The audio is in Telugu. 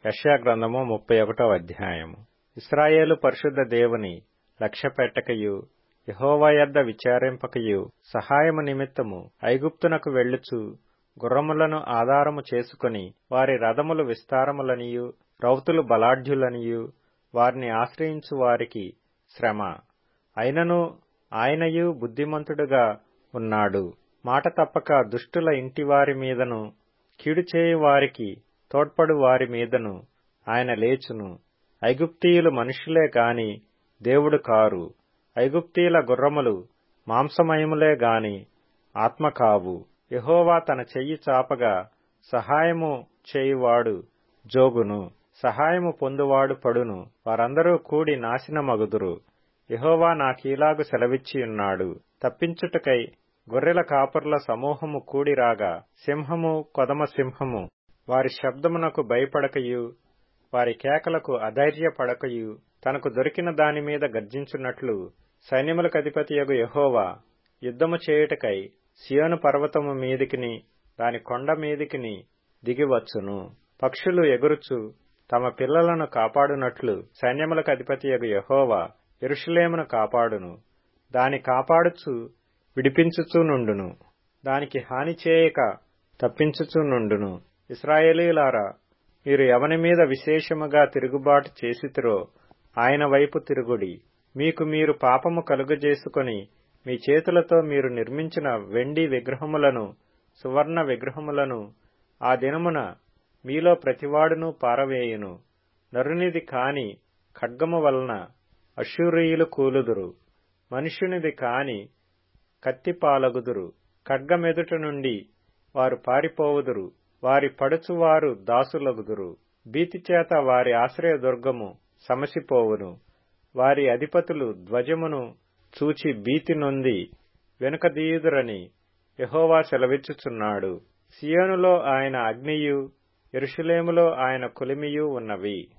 యెషయా గ్రంథము ముప్పై ఒకటో అధ్యాయము ఇస్రాయేలు పరిశుద్ధ దేవుని లక్ష్య పెట్టకయు యెహోవా యొద్ద విచారింపకయు సహాయము నిమిత్తము ఐగుప్తునకు వెళ్ళుచు గుర్రములను ఆధారము చేసుకొని వారి రథములు విస్తారములనియు రౌతులు బలాఢ్యులనియు వారిని ఆశ్రయించు వారికి శ్రమ అయినను ఆయనయు బుద్ధిమంతుడుగా ఉన్నాడు మాట తప్పక దుష్టుల ఇంటివారి మీదను కీడు చేయు వారికి తోడ్పడు వారి మీదను ఆయన లేచును ఐగుప్తీయులు మనుషులే గాని దేవుడు కారు ఐగుప్తీయుల గుర్రములు మాంసమయములే గాని ఆత్మ కావు యెహోవా తన చెయ్యి చాపగా సహాయము చేయువాడు జోగును సహాయము పొందువాడు పడును వారందరూ కూడి నాశనమగుదురు యెహోవా నాకీలాగు సెలవిచ్చియున్నాడు తప్పించుటకై గొర్రెల కాపర్ల సమూహము కూడిరాగా సింహము కొదమ సింహము వారి శబ్దమునకు భయపడకయు వారి కేకలకు అధైర్యపడకయు తనకు దొరికిన దాని మీద గర్జించున్నట్లు సైన్యములకు అధిపతియగు యెహోవా యుద్ధము చేయుటకై సియోను పర్వతము మీదికిని దాని కొండ మీదికిని దిగివచ్చును పక్షులు ఎగురుచు తమ పిల్లలను కాపాడునట్లు సైన్యములకు అధిపతియగు యెహోవా ఎరుషులేమును కాపాడును దాని కాపాడుచు విడిపించుచూ నుండును దానికి హాని చేయక తప్పించుచూ నుండును ఇస్రాయేలీలారా మీరు ఎవని మీద విశేషముగా తిరుగుబాటు చేసితిరో ఆయన వైపు తిరుగుడి మీకు మీరు పాపము కలుగజేసుకొని మీ చేతులతో మీరు నిర్మించిన వెండి విగ్రహములను సువర్ణ విగ్రహములను ఆ దినమున మీలో ప్రతివాడును పారవేయును నరునిది కాని ఖడ్గము వలన అశూరియులు కూలుదురు మనుష్యునిది కాని కత్తి పాలగుదురు ఖడ్గమెదుట నుండి వారు పారిపోవుదురు వారి పడుచువారు దాసులగుదురు భీతిచేత వారి ఆశ్రయదుర్గము సమసిపోవును వారి అధిపతులు ధ్వజమును చూచి భీతి నొంది వెనుకదీయుదురని యహోవా సెలవిచ్చుచున్నాడు సియోనులో ఆయన అగ్నియు ఎరుషులేములో ఆయన కులిమియు ఉన్నవి